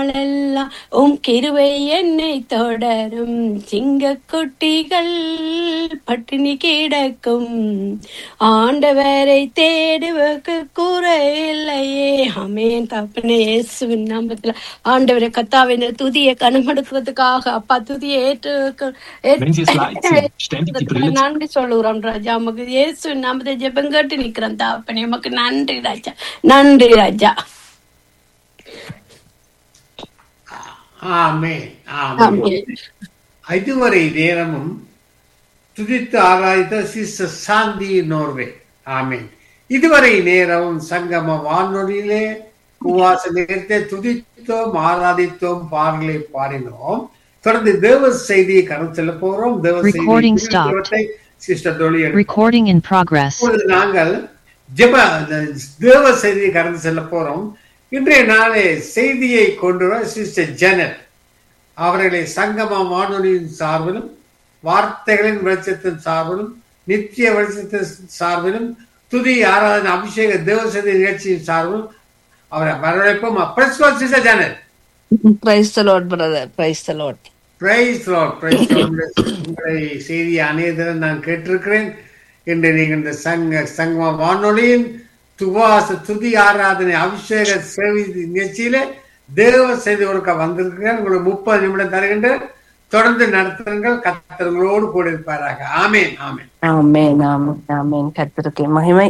நாளெல்லாம் உம் கிருவை என்னை தொடரும் சிங்க குட்டிகள் பட்டினி கிடக்கும் ஆண்டவரை தேடுவதற்கு குறையில்லையே அமேன் தப்பனே இயேசுவின் நாமத்துல ஆண்டவரை கத்தாவின் துதியை கனமெடுக்கிறதுக்காக அப்பா துதியை ஏற்று Wenn Sie es leid sind, ständig die Brille நன்றி சொல்லுகிறோம் ராஜா உமக்கு இயேசுவின் நாமத்தை ஜெபம் கேட்டு நிக்கிறோம் தாப்பனே உமக்கு நன்றி ராஜா நன்றி ராஜா ஆமென் ஆமென் ஆமென். இதுவரை நேரமும் துதித்து ஆராய்ந்த சிஸ்டர் சாந்தி நோர்வே ஆமென் இதுவரை நேரமும் சங்கம வானொலியிலே உவாச நேரத்தை துதித்தோம் ஆராதித்தோம் பாடலை பாடினோம் தொடர்ந்து தேவ செய்தியை கடந்து செல்ல போறோம் தேவ Recording stopped. செய்தி சிஸ்டர் தொழில் Recording in progress. இப்பொழுது நாங்கள் ஜெப அந்த தேவ செய்தியை கடந்து செல்ல போறோம் இன்றைய நாளே செய்தியை கொண்டு வர சிஸ்டர் ஜெனட் அவர்களை சங்கம வானொலியின் சார்பிலும் வார்த்தைகளின் வெளிச்சத்தின் சார்பிலும் நித்திய வெளிச்சத்தின் சார்பிலும் துதி ஆராதனை அபிஷேக தேவ செய்தி நிகழ்ச்சியின் சார்பிலும் அவரை வரவேற்போம் praise sister Janet praise lord brother praise lord praise lord praise உங்களை செய்தி அநேகத்தில் நான் கேட்டிருக்கிறேன் இன்று நீங்கள் இந்த சங்க சங்கம வானொலியின் துவாச துதி ஆராதனை அபிஷேக சேவை நிகழ்ச்சியில தேவ செய்தி கொடுக்க வந்திருக்கிறேன் உங்களுக்கு முப்பது நிமிடம் தருகின்றேன் தொடர்ந்து நடத்துங்கள் கத்தர்களோடு கூட இருப்பாராக ஆமேன் ஆமேன் ஆமென் ஆமென் ஆமென் கர்த்தருக்கு மகிமை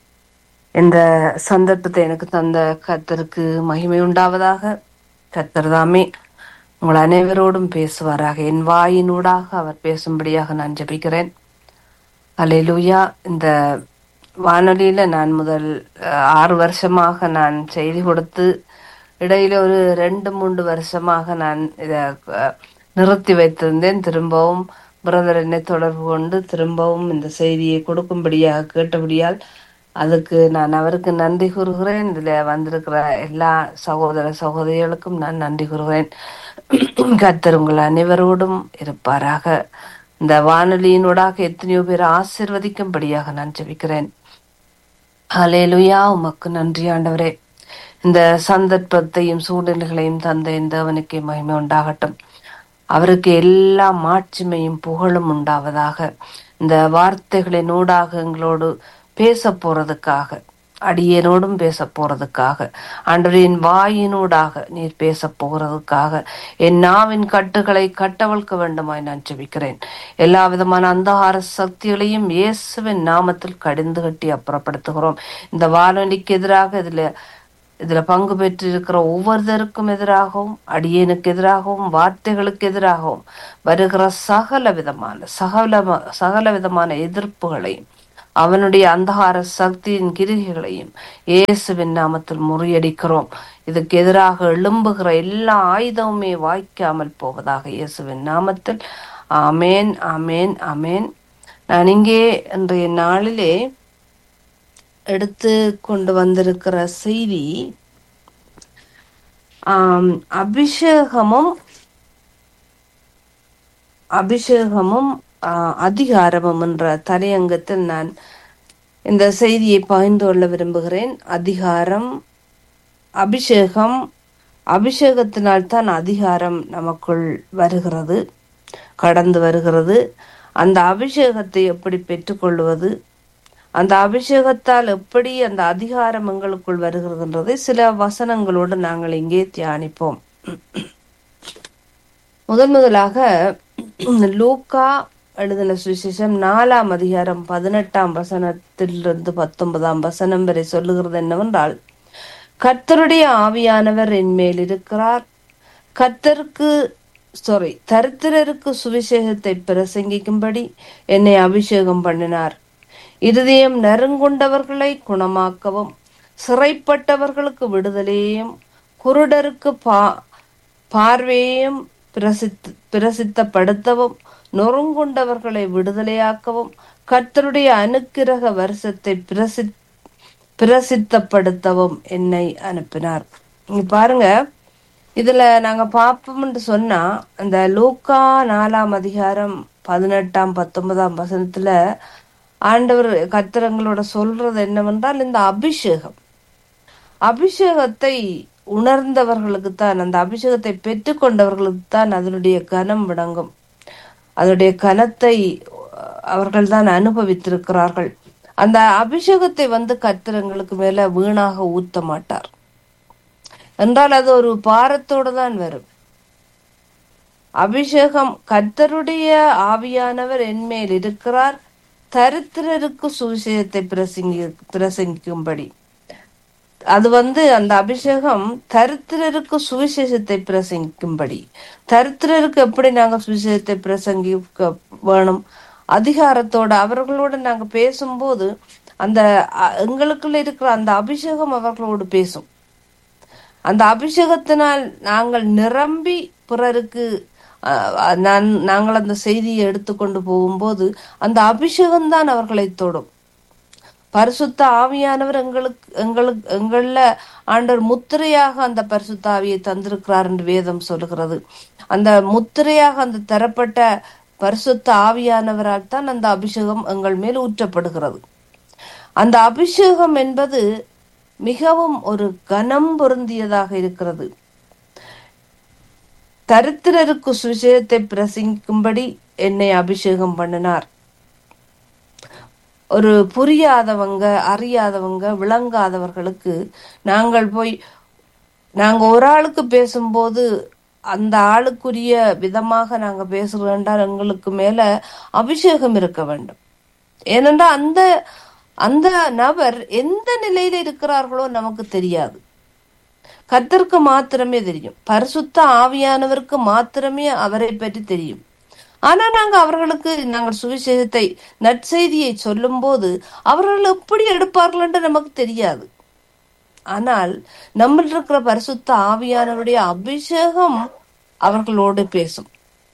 இந்த சந்தர்ப்பத்தை எனக்கு தந்த கர்த்தருக்கு மகிமை உண்டாவதாக கர்த்தர் தாமே உங்கள் அனைவரோடும் பேசுவாராக என் வாயினூடாக அவர் பேசும்படியாக நான் ஜெபிக்கிறேன் அல்லேலூயா இந்த வானொலியில நான் முதல் அஹ், ஆறு வருஷமாக நான் செய்தி கொடுத்து இடையில ஒரு ரெண்டு மூன்று வருஷமாக நான் இத அஹ், நிறுத்தி வைத்திருந்தேன் திரும்பவும் பிரதர் என்னை தொடர்பு கொண்டு திரும்பவும் இந்த செய்தியை கொடுக்கும்படியாக கேட்டபடியால் அதுக்கு நான் அவருக்கு நன்றி கூறுகிறேன் இதுல வந்திருக்கிற எல்லா சகோதர சகோதரிகளுக்கும் நான் நன்றி கூறுகிறேன் கர்த்தர் உங்கள் அனைவரோடும் இருப்பாராக இந்த வானொலியினூடாக எத்தனையோ பேர் ஆசிர்வதிக்கும்படியாக நான் ஜெபிக்கிறேன் ஹalleluya உமக்கு நன்றி ஆண்டவரே இந்த சந்தர்ப்பத்தையும் சூழ்நிலைகளையும் தந்த இந்த அவனுக்கு மகிமை உண்டாகட்டும் அவருக்கு எல்லா மாட்சிமையும் புகழும் உண்டாவதாக இந்த வார்த்தைகளின் ஊடாக எங்களோடு பேச போறதுக்காக அடியனோடும் பேச போறதுக்காக ஆண்டவரின் வாயினூடாக நீர் பேச போகிறதுக்காக என் நாவின் கட்டுகளை கட்டவழ்க்க வேண்டுமாய் நான் ஜெபிக்கிறேன் எல்லா விதமான அந்தகார சக்திகளையும் இயேசுவின் நாமத்தில் கடிந்து கட்டி அப்புறப்படுத்துகிறோம் இந்த வானொலிக்கு எதிராக இதுல இதுல பங்கு பெற்றிருக்கிற ஒவ்வொருத்தருக்கும் எதிராகவும் அடியேனுக்கு எதிராகவும் வார்த்தைகளுக்கு எதிராகவும் வருகிற சகல விதமான சகல சகல விதமான எதிர்ப்புகளையும் அவனுடைய அந்தகார சக்தியின் கிரிகைகளையும் இயேசுவின் நாமத்தில் முறியடிக்கிறோம் இதுக்கு எதிராக எழும்புகிற எல்லா ஆயுதமுமே வாய்க்காமல் போவதாக இயேசுவின் நாமத்தில் ஆமேன் ஆமேன் ஆமேன் நான் இங்கே இன்றைய நாளிலே எடுத்து கொண்டு வந்திருக்கிற செய்தி ஆம், அபிஷேகமும் அபிஷேகமும் ஆ, அதிகாரமும் என்ற தலையங்கத்தில் நான் இந்த செய்தியை பகிர்ந்து கொள்ள விரும்புகிறேன் அதிகாரம் அபிஷேகம் அபிஷேகத்தினால் தான் அதிகாரம் நமக்குள் வருகிறது கடந்து வருகிறது அந்த அபிஷேகத்தை எப்படி பெற்றுக்கொள்வது அந்த அபிஷேகத்தால் எப்படி அந்த அதிகாரம் எங்களுக்குள் வருகிறதுன்றதை சில வசனங்களோடு நாங்கள் இங்கே தியானிப்போம் முதன் முதலாக லூக்கா எழுதின சுவிசேஷம் நாலாம் அதிகாரம் பதினெட்டாம் வசனத்திலிருந்து பத்தொன்பதாம் வசனம் வரை சொல்லுகிறது என்னவென்றால் கர்த்தருடைய ஆவியானவர் என் மேல் இருக்கிறார் கர்த்தருக்கு சாரி தரித்திரருக்கு சுவிசேஷத்தை பிரசங்கிக்கும்படி என்னை அபிஷேகம் பண்ணினார் இருதயம் நெருங்குண்டவர்களை குணமாக்கவும் சிறைப்பட்டவர்களுக்கு விடுதலையையும் குருடருக்கு பா பார்வையையும் பிரசித் பிரசித்தப்படுத்தவும் நொறுங்குண்டவர்களை விடுதலையாக்கவும் கர்த்தருடைய அனுக்கிரக வருஷத்தை பிரசி பிரசித்தப்படுத்தவும் என்னை அனுப்பினார் இங்க பாருங்க இதுல நாங்க பார்ப்போம்னு சொன்னா அந்த லூக்கா நாலாம் அதிகாரம் பதினெட்டாம் பத்தொன்பதாம் வசனத்துல ஆண்டவர் கத்திரங்களோட சொல்றது என்னவென்றால் இந்த அபிஷேகம் அபிஷேகத்தை உணர்ந்தவர்களுக்கு தான் அந்த அபிஷேகத்தை பெற்றுக்கொண்டவர்களுக்கு தான் அதனுடைய கனம் விளங்கும் அதனுடைய கனத்தை அவர்கள் தான் அனுபவித்திருக்கிறார்கள் அந்த அபிஷேகத்தை வந்து கத்திரங்களுக்கு மேல வீணாக ஊத்த மாட்டார் என்றால் அது ஒரு பாரத்தோடு தான் வரும் அபிஷேகம் கர்த்தருடைய ஆவியானவர் என்மேல் இருக்கிறார் தரித்திரருக்கு சுவிசேஷத்தை பிரசங்கி பிரசங்கிக்கும்படி அது வந்து அந்த அபிஷேகம் தரித்திரருக்கு சுவிசேஷத்தை பிரசங்கிக்கும்படி தரித்திரருக்கு எப்படி நாங்க சுவிசேஷத்தை பிரசங்கிக்க வேணும் அதிகாரத்தோட அவர்களோட நாங்க பேசும்போது அந்த அ- எங்களுக்குள்ள இருக்கிற அந்த அபிஷேகம் அவர்களோடு பேசும் அந்த அபிஷேகத்தினால் நாங்கள் நிரம்பி பிறருக்கு அஹ், அஹ், நான் நாங்கள் அந்த செய்தியை எடுத்துக்கொண்டு போகும்போது அந்த அபிஷேகம்தான் அவர்களை தொடும் பரிசுத்த ஆவியானவர் எங்களுக்கு எங்களுக்கு எங்கள ஆண்டவர் முத்திரையாக அந்த பரிசுத்த ஆவியை தந்திருக்கிறார் என்று வேதம் சொல்லுகிறது அந்த முத்திரையாக அந்த தரப்பட்ட பரிசுத்த ஆவியானவரால் தான் அந்த அபிஷேகம் எங்கள் மேல் ஊற்றப்படுகிறது அந்த அபிஷேகம் என்பது மிகவும் ஒரு கனம் பொருந்தியதாக இருக்கிறது தரித்திரருக்கு சுவிசேஷத்தை பிரசங்கிக்கும்படி என்னை அபிஷேகம் பண்ணினார் ஒரு புரியாதவங்க அறியாதவங்க விளங்காதவர்களுக்கு நாங்கள் போய் நாங்க ஒரு ஆளுக்கு பேசும்போது அந்த ஆளுக்குரிய விதமாக நாங்க பேச வேண்டாம் எங்களுக்கு மேல அபிஷேகம் இருக்க வேண்டும் ஏனென்றால் அந்த அந்த நபர் எந்த நிலையில இருக்கிறார்களோ நமக்கு தெரியாது கர்த்தருக்கு மாத்திரமே தெரியும் பரிசுத்த ஆவியானவருக்கு மாத்திரமே அவரை பற்றி தெரியும் ஆனா நாங்க அவர்களுக்கு நாங்கள் சுவிசேஷத்தை நற்செய்தியை சொல்லும்போது அவர்கள் எப்படி எடுப்பார்கள் என்று நமக்கு தெரியாது ஆனால் நம்மில் இருக்கிற பரிசுத்த ஆவியானவருடைய அபிஷேகம் அவர்களோடு பேசும்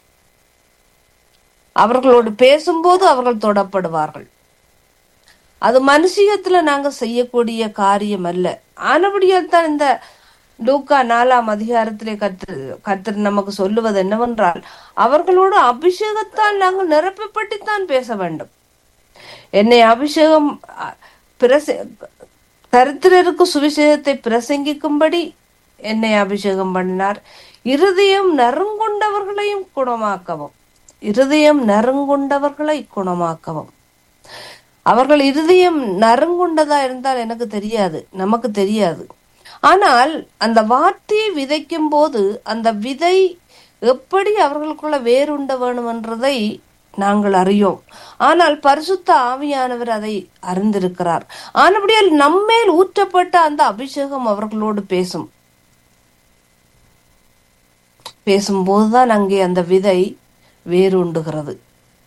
அவர்களோடு பேசும்போது அவர்கள் தொடப்படுவார்கள் அது மனுஷியத்துல நாங்க செய்யக்கூடிய காரியம் அல்ல ஆனபடியால் தான் இந்த லூக்கா நாலாம் அதிகாரத்திலே கற்று கர்த்தர் நமக்கு சொல்லுவது என்னவென்றால் அவர்களோடு அபிஷேகத்தால் நாங்கள் நிரப்பப்பட்டுத்தான் பேச வேண்டும் என்னை அபிஷேகம் அ, பிரச தரித்திரருக்கு சுவிசேஷத்தை பிரசங்கிக்கும்படி என்னை அபிஷேகம் பண்ணினார் இருதயம் நறுங்குண்டவர்களையும் குணமாக்கவும் இருதயம் நறுங்குண்டவர்களை குணமாக்கவும் அவர்கள் இருதயம் நறுங்குண்டதா இருந்தால் எனக்கு தெரியாது நமக்கு தெரியாது ஆனால் அந்த வார்த்தையை விதைக்கும் போது அந்த விதை எப்படி அவர்களுக்குள்ள வேறுண்ட வேணும் என்றதை நாங்கள் அறியோம் ஆனால் பரிசுத்த ஆவியானவர் அதை அறிந்திருக்கிறார் ஆனபடியால் நம்மேல் ஊற்றப்பட்ட அந்த அபிஷேகம் அவர்களோடு பேசும் பேசும்போதுதான் அங்கே அந்த விதை வேறுண்டுகிறது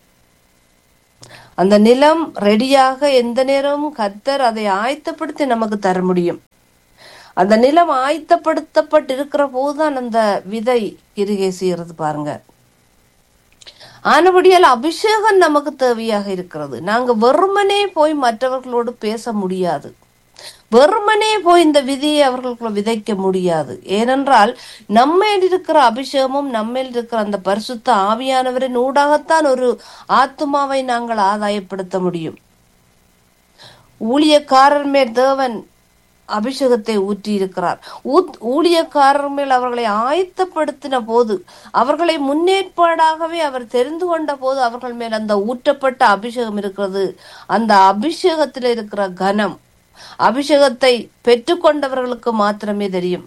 அந்த நிலம் ரெடியாக எந்த நேரமும் கத்தர் அதை ஆயத்தப்படுத்தி நமக்கு தர முடியும் அந்த நிலம் ஆயத்தப்படுத்தப்பட்டு இருக்கிற போதுதான் அந்த விதை கிருகை செய்யறது பாருங்க ஆனபடியால் அபிஷேகம் நமக்கு தேவையாக இருக்கிறது நாங்க வெறுமனே போய் மற்றவர்களோடு பேச முடியாது வெறுமனே போய் இந்த விதியை அவர்களுக்குள்ள விதைக்க முடியாது ஏனென்றால் நம்மேல் இருக்கிற அபிஷேகமும் நம்மேல் இருக்கிற அந்த பரிசுத்த ஆவியானவரின் ஊடாகத்தான் ஒரு ஆத்துமாவை நாங்கள் ஆதாயப்படுத்த முடியும் ஊழியக்காரர் மேல் தேவன் அபிஷேகத்தை ஊற்றி இருக்கிறார் ஊத்- ஊழியக்காரர் மேல் அவர்களை ஆயத்தப்படுத்தின போது அவர்களை முன்னேற்பாடாகவே அவர் தெரிந்து கொண்ட போது அவர்கள் மேல் அந்த ஊற்றப்பட்ட அபிஷேகம் இருக்கிறது அந்த அபிஷேகத்தில் இருக்கிற கனம் அபிஷேகத்தை பெற்றுக்கொண்டவர்களுக்கு மாத்திரமே தெரியும்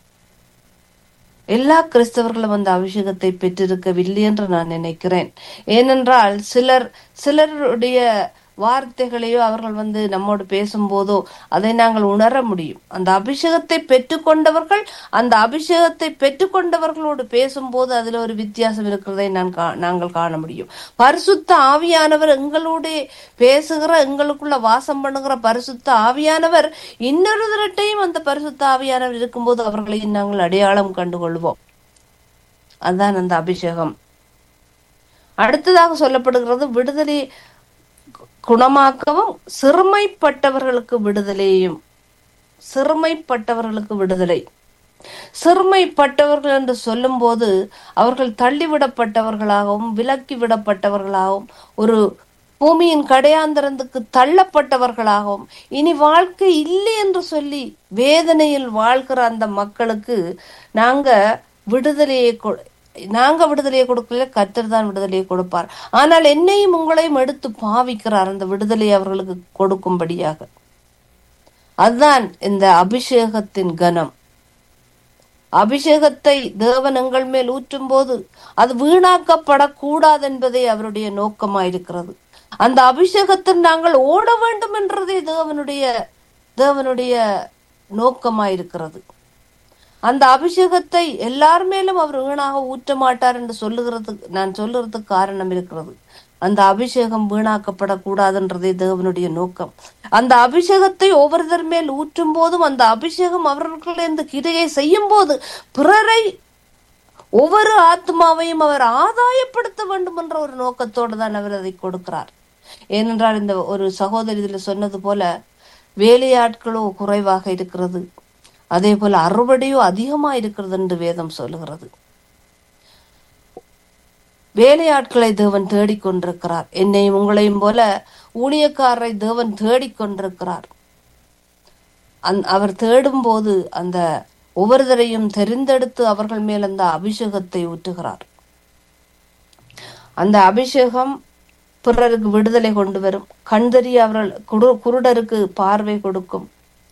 எல்லா கிறிஸ்தவர்களும் அந்த அபிஷேகத்தை பெற்றிருக்கவில்லை என்று நான் நினைக்கிறேன் ஏனென்றால் சிலர் சிலருடைய வார்த்தைகளையோ அவர்கள் வந்து நம்மோடு பேசும்போதோ அதை நாங்கள் உணர முடியும் அந்த அபிஷேகத்தை பெற்றுக்கொண்டவர்கள் அந்த அபிஷேகத்தை பெற்றுக்கொண்டவர்களோடு பேசும்போது அதுல ஒரு வித்தியாசம் இருக்கிறதை நான் கா- நாங்கள் காண முடியும் பரிசுத்த ஆவியானவர் எங்களோட பேசுகிற எங்களுக்குள்ள வாசம் பண்ணுகிற பரிசுத்த ஆவியானவர் இன்னொரு திரட்டையும் அந்த பரிசுத்த ஆவியானவர் இருக்கும்போது அவர்களை நாங்கள் அடையாளம் கண்டுகொள்வோம் அதான் அந்த அபிஷேகம் அடுத்ததாக சொல்லப்படுகிறது விடுதலை குணமாக்கவும் சிறுமைப்பட்டவர்களுக்கு விடுதலையும் சிறுமைப்பட்டவர்களுக்கு விடுதலை சிறுமைப்பட்டவர்கள் என்று சொல்லும்போது அவர்கள் தள்ளிவிடப்பட்டவர்களாகவும் விலக்கி விடப்பட்டவர்களாகவும் ஒரு பூமியின் கடையாந்தரத்துக்கு தள்ளப்பட்டவர்களாகவும் இனி வாழ்க்கை இல்லை என்று சொல்லி வேதனையில் வாழ்கிற அந்த மக்களுக்கு நாங்க விடுதலையை கொ- நாங்க விடுதலையை கொடுக்கல கர்த்தர் தான் விடுதலையை கொடுப்பார் ஆனால் என்னையும் உங்களையும் எடுத்து பாவிக்கிறார் அந்த விடுதலையை அவர்களுக்கு கொடுக்கும்படியாக அதுதான் இந்த அபிஷேகத்தின் கனம் அபிஷேகத்தை தேவன் எங்கள் மேல் ஊற்றும் போது அது வீணாக்கப்படக்கூடாது என்பதே அவருடைய நோக்கமாயிருக்கிறது அந்த அபிஷேகத்தில் நாங்கள் ஓட வேண்டும் என்றதே தேவனுடைய தேவனுடைய நோக்கமாயிருக்கிறது அந்த அபிஷேகத்தை எல்லார் மேலும் அவர் வீணாக ஊற்ற மாட்டார் என்று சொல்லுகிறதுக்கு நான் சொல்லுறதுக்கு காரணம் இருக்கிறது அந்த அபிஷேகம் வீணாக்கப்படக்கூடாதுன்றதே தேவனுடைய நோக்கம் அந்த அபிஷேகத்தை ஒவ்வொருத்தர் மேல் ஊற்றும் போதும் அந்த அபிஷேகம் அவர்களிருந்து கிரையை செய்யும் போது பிறரை ஒவ்வொரு ஆத்மாவையும் அவர் ஆதாயப்படுத்த வேண்டும் என்ற ஒரு நோக்கத்தோடு தான் அவர் அதை கொடுக்கிறார் ஏனென்றால் இந்த ஒரு சகோதரி இதுல சொன்னது போல வேலையாட்களோ குறைவாக இருக்கிறது அதே போல அறுவடையோ அதிகமா இருக்கிறது என்று வேதம் சொல்லுகிறது வேலையாட்களை தேவன் தேடிக்கொண்டிருக்கிறார் என்னையும் உங்களையும் போல ஊழியக்காரரை தேவன் தேடிக்கொண்டிருக்கிறார் அந் அவர் தேடும் போது அந்த ஒவ்வொருத்தரையும் தெரிந்தெடுத்து அவர்கள் மேல் அந்த அபிஷேகத்தை ஊற்றுகிறார் அந்த அபிஷேகம் பிறருக்கு விடுதலை கொண்டு வரும் கண்தெறிய அவர்கள் குரு- குருடருக்கு பார்வை கொடுக்கும்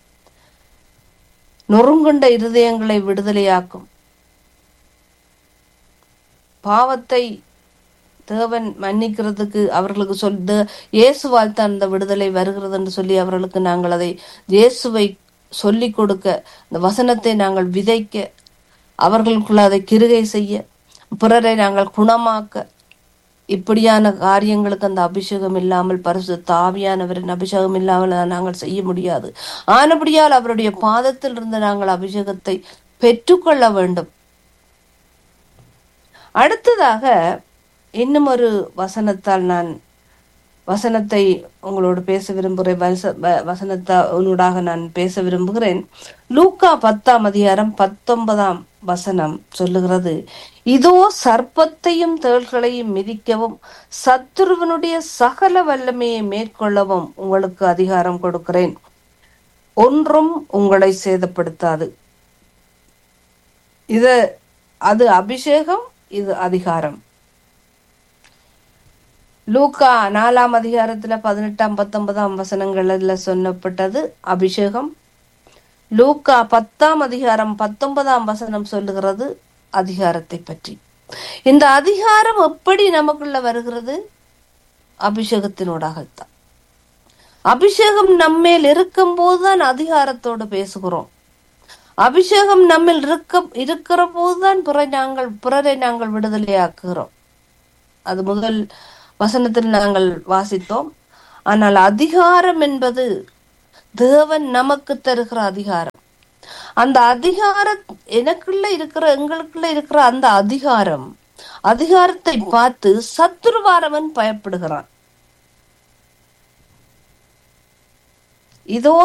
நொறுங்குண்ட இருதயங்களை விடுதலையாக்கும் பாவத்தை தேவன் மன்னிக்கிறதுக்கு அவர்களுக்கு சொல் தே- இயேசுவால் தான் அந்த விடுதலை வருகிறது என்று சொல்லி அவர்களுக்கு நாங்கள் அதை இயேசுவை சொல்லிக் கொடுக்க இந்த வசனத்தை நாங்கள் விதைக்க அவர்களுக்குள்ள அதை கிருகை செய்ய பிறரை நாங்கள் குணமாக்க இப்படியான காரியங்களுக்கு அந்த அபிஷேகம் இல்லாமல் பரிசு தாவியானவரின் அபிஷேகம் இல்லாமல் அதை நாங்கள் செய்ய முடியாது ஆனபடியால் அவருடைய பாதத்தில் இருந்து நாங்கள் அபிஷேகத்தை பெற்றுக்கொள்ள வேண்டும் அடுத்ததாக இன்னும் ஒரு வசனத்தால் நான் வசனத்தை உங்களோடு பேச விரும்புகிறேன் வச- வ- வசனத்தானூடாக நான் பேச விரும்புகிறேன் லூக்கா பத்தாம் அதிகாரம் பத்தொன்பதாம் வசனம் சொல்லுகிறது இதோ சர்ப்பத்தையும் தேள்களையும் மிதிக்கவும் சத்துருவனுடைய சகல வல்லமையை மேற்கொள்ளவும் உங்களுக்கு அதிகாரம் கொடுக்கிறேன் ஒன்றும் உங்களை சேதப்படுத்தாது இது அது அபிஷேகம் இது அதிகாரம் லூக்கா நாலாம் அதிகாரத்துல பதினெட்டாம் பத்தொன்பதாம் வசனங்கள்ல சொல்லப்பட்டது அபிஷேகம் லூக்கா பத்தாம் அதிகாரம் பத்தொன்பதாம் வசனம் சொல்லுகிறது அதிகாரத்தை பற்றி இந்த அதிகாரம் எப்படி நமக்குள்ள வருகிறது அபிஷேகத்தினூடாகத்தான் அபிஷேகம் நம்மேல் இருக்கும் போதுதான் அதிகாரத்தோடு பேசுகிறோம் அபிஷேகம் நம்மில் இருக்க இருக்கிற போதுதான் பிற நாங்கள் பிறரை நாங்கள் விடுதலையாக்குகிறோம் அது முதல் வசனத்தில் நாங்கள் வாசித்தோம் ஆனால் அதிகாரம் என்பது தேவன் நமக்கு தருகிற அதிகாரம் அந்த அதிகாரம் எனக்குள்ள இருக்கிற எங்களுக்குள்ள இருக்கிற அந்த அதிகாரம் அதிகாரத்தை பார்த்து சத்துருவாரவன் பயப்படுகிறான் இதோ